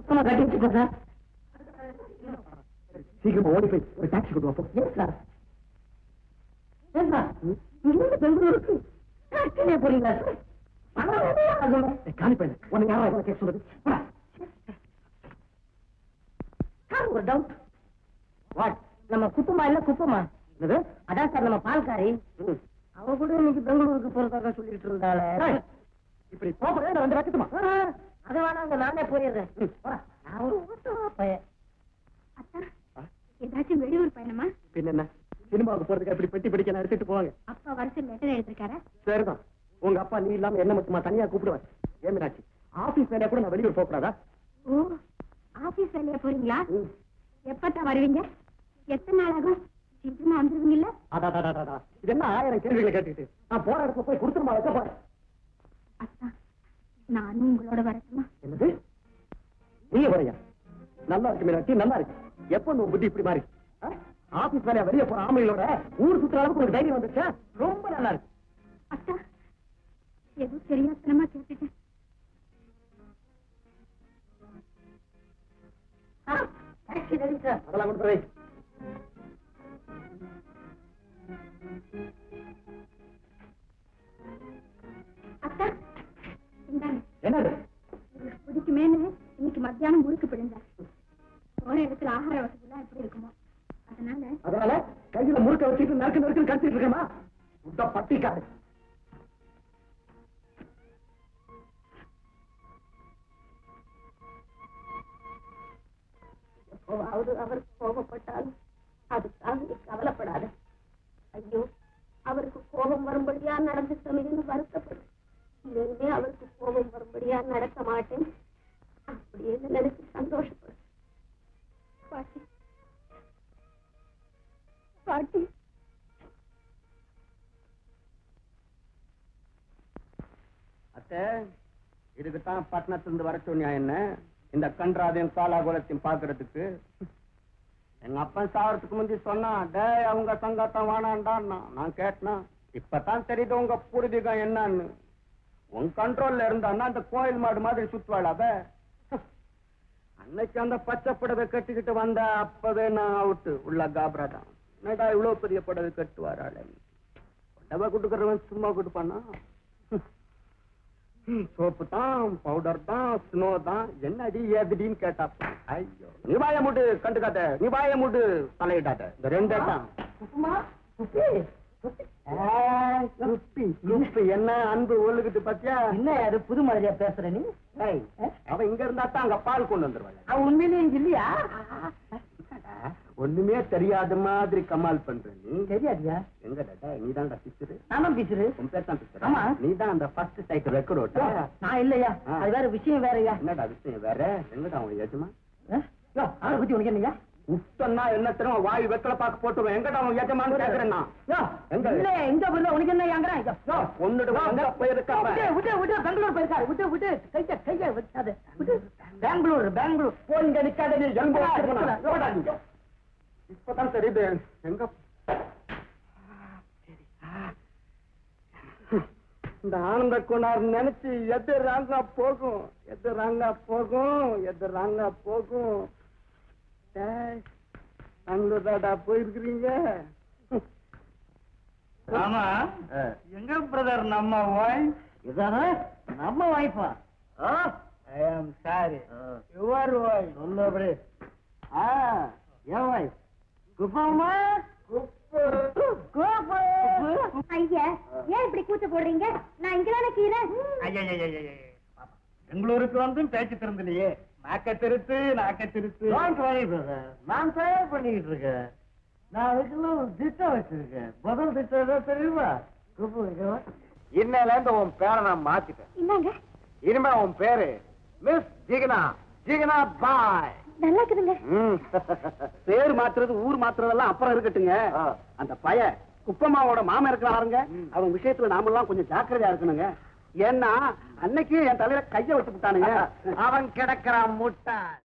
பத்திரமா கட்டி வச்சுக்கோ சார் சீக்கிரமா ஓடி போய் ஒரு டாக்ஸி கொண்டு வா ஏன் சார் ஏன் சார் இங்கிருந்து பெங்களூருக்கு டாக்ஸிலே போறீங்களா சார் பணம் வேலையா ஆகுமே காலி பையன் உனக்கு யாரா இவ்வளவு கேட்க சொல்றது போடா. சார் ஒரு டவுட் வாட் நம்ம குப்பமா இல்ல குப்பமா என்னது அதான் சார் நம்ம பால்காரி ம். அவ கூட இன்னைக்கு பெங்களூருக்கு போறதாக சொல்லிட்டு இருந்தாளே ஏய், இப்படி போறேன் நான் வந்து வைக்கட்டுமா அது வேணாங்க நானே போயிடுறேன் ம். போடா. நான் ஒரு ஓட்டமா பையன் அத்தா ஏதாச்சும் வெளியூர் பயணமா பின்ன என்ன சினிமாவுக்கு போறதுக்கு அப்படி பெட்டி படிக்க எடுத்துட்டு போவாங்க அப்பா வருஷம் லெட்டர் எழுதிருக்காரா சரிதான் உங்க அப்பா நீ இல்லாம என்ன மட்டுமா தனியா கூப்பிடுவேன் ஏன் மீனாட்சி ஆபீஸ் வேலையா கூட நான் வெளியூர் போக கூடாதா ஓ ஆபீஸ் வேலையா போறீங்களா எப்பத்தான் வருவீங்க எத்தனை நாள் ஆகும் சீக்கிரமா வந்துருவீங்கல்ல அடாடாடாடா. இது என்ன ஆயிரம் கேள்விகளை கேட்டுக்கிட்டு நான் போற இடத்துல போய் கொடுத்துருமா வைக்க போறேன் அத்தா நானும் உங்களோட வரட்டுமா என்னது நீ வரையா நல்லா இருக்கு மீனாட்சி நல்லா இருக்கு எப்ப உன் புத்தி இப்படி மாறி ஆ? ஆபீஸ் வேலையா வெளிய போற ஆமைகளோட ஊர் சுத்துற அளவுக்கு உனக்கு தைரியம் வந்துச்சா ரொம்ப நல்லா இருக்கு அத்தா ஏதோ தெரியாத்தனமா கேட்டுட்டேன் டாக்ஸி ரெடி சார் அதெல்லாம் கொண்டு போய் அத்தா இந்தாங்க என்னது உங்களுக்கு பிடிக்குமேன்னு இன்னைக்கு மத்தியானம் முறுக்கு பிடிந்தேன் போற இடத்துல ஆகார வசதிலாம் எப்படி இருக்குமோ அதனால அதனால கையில முறுக்க வச்சுட்டு நறுக்கு நறுக்கு கடிச்சிட்டு இருக்கேமா உட்ட பட்டிக்காரு எப்போவாவது அவர் கோபப்பட்டாலும் அதுக்காக நீ கவலைப்படாத ஐயோ அவருக்கு கோபம் வரும்படியா நடந்துட்டோமேன்னு வருத்தப்படு இனிமே அவருக்கு கோபம் வரும்படியா நடக்க மாட்டேன் அப்படியே நினைச்சு சந்தோஷப்படு பாட்டி பாட்டி அத்தை இதுக்கு தான் பட்டணத்திலிருந்து வர சொன்னியா என்ன இந்த கன்றாதையும் காலாகுலத்தையும் பாக்குறதுக்கு எங்க அப்பன் சாவறதுக்கு முந்தி சொன்னான் டேய் அவங்க சங்கத்தம் வேணாண்டான்னா நான் கேட்டனா இப்பதான் தெரியுது உங்க பூர்வீகம் என்னன்னு உன் கண்ட்ரோல்ல இருந்தான்னா அந்த கோயில் மாடு மாதிரி சுத்துவாள் அவ அன்னைக்கு அந்த பச்சை புடவை கட்டிக்கிட்டு வந்த அப்பவே நான் அவுட்டு உள்ள காபரா தான் என்னடா இவ்வளவு பெரிய புடவை கட்டுவாராளே புடவை கொடுக்கறவன் சும்மா கொடுப்பானா சோப்பு தான் பவுடர் தான் ஸ்னோ தான் என்னடி ஏதுடின்னு கேட்டா ஐயோ நீ வாய மூடு கண்டுக்காத நீ வாய மூடு தலையிடாத இந்த ரெண்டே தான் உப்புமா உப்பி ஏய், குப்பி, குப்பி, என்ன அன்பு ஒழுகுது பாத்தியா என்ன அது புது மாதிரியா பேசுற நீ ஏய், அவ இங்க இருந்தா தான் அங்க பால் கொண்டு வந்துருவாள் அவன் உண்மையிலேயே இங்க இல்லையா ஒண்ணுமே தெரியாத மாதிரி கமால் பண்ற நீ தெரியாதியா எங்க டாடா நீ தான்டா பிச்சுரு நானும் பேசுரு உன் பேர் தான் பிச்சுரு ஆமா. நீ தான் அந்த ஃபர்ஸ்ட் சைக்கிள் ரெக்கரோட்டா நான் இல்லையா ஆ. அது வேற விஷயம் வேறயா என்னடா விஷயம் வேற எங்கடா அவன் எஜமா அவனை பத்தி உனக்கு என்னையா உத்தன்னா என்ன தெரியும் வாய் வெக்கல பாக்க போட்டுருவேன் எங்கடா அவன் எஜமான்னு கேக்குறேன் நான் யோ, எங்க? இல்ல எங்க போயிருந்தா உனக்கு என்ன ஏங்குறேன் யோ, ஒன்னுட்டு அங்க போயிருக்காம விட்டு விட்டு விட்டு பெங்களூர் போயிருக்காரு விட்டு விட்டு கைய கைய வச்சாத விட்டு பெங்களூர் பெங்களூர் போய் இங்க நிக்காத நீ எங்க எங்க போயிருக்கான்? எங்கடா நீ? இப்பதான் தெரியுது எங்க இந்த ஆனந்த குணார் நினைச்சு எது ராங்கா போகும் எது ராங்கா போகும் எது ராங்கா போகும் டேய், பெங்களூர் தாடா போயிருக்கிறீங்க ஆமா எங்க பிரதர் நம்ம வாய்ஸ் இதானே நம்ம வாய்ப்பா I am sorry your voice சொல்லபடி ஆ என் வாய்ஸ் குப்பமா ஐயா ஏன் இப்படி கூத்து போடுறீங்க நான் இங்கதானே கீழே பெங்களூருக்கு வந்தும் பேச்சு திறந்தலையே நாக்க திருத்து நாக்க திருத்து டோன்ட் வரி பிரதர் நான் தயார் பண்ணிக்கிட்டு இருக்கேன் நான் அதுக்கெல்லாம் ஒரு திட்டம் வச்சிருக்கேன் முதல் திட்டம் என்ன தெரியுமா குப்பு வைக்கிறவன் இன்னையில இருந்து உன் பேரை நான் மாத்திட்டேன் இந்தாங்க இனிமே உன் பேரு மிஸ் ஜிகனா ஜிகனா பாய் நல்லா இருக்குதுங்க பேர் மாத்துறது ஊர் மாத்துறதெல்லாம் அப்புறம் இருக்கட்டுங்க அந்த பய குப்பம்மாவோட மாமன் இருக்கிறாருங்க அவன் விஷயத்துல நாமெல்லாம் கொஞ்சம் ஜாக்கிரதையா இருக்கணுங்க ஏன்னா அன்னைக்கு என் தலையில கைய வச்சு விட்டானுங்க அவன் கிடக்கிறான் முட்டை